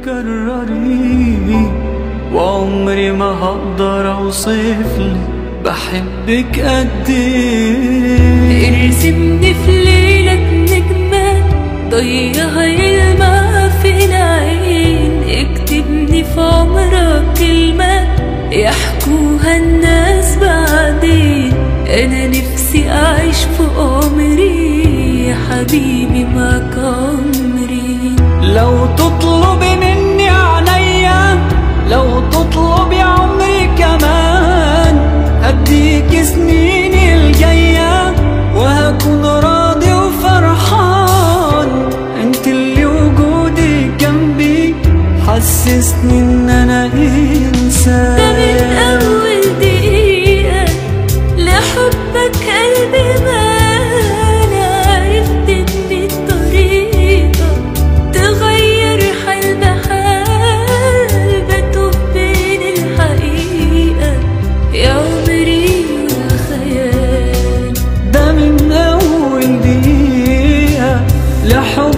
تتكرري وعمري ما هقدر اوصفلك بحبك قد ايه ارسمني في ليلة نجمة ضيها يلمع في العين اكتبني في عمرك كلمة يحكوها الناس بعدين انا نفسي اعيش في عمري يا حبيبي معك عمري لو تطلبي مني عينيا لو تطلبي عمري كمان هديك سنيني الجاية وهكون راضي وفرحان انت اللي وجودي جنبي حسسني ان انا ده من انسان أول دقيقة لحبك قلبي مال عرفت إن الطريقة تغير حال بحال بتوه بين الحقيقة يا عمري والخيال ده من اول دقيقة لحب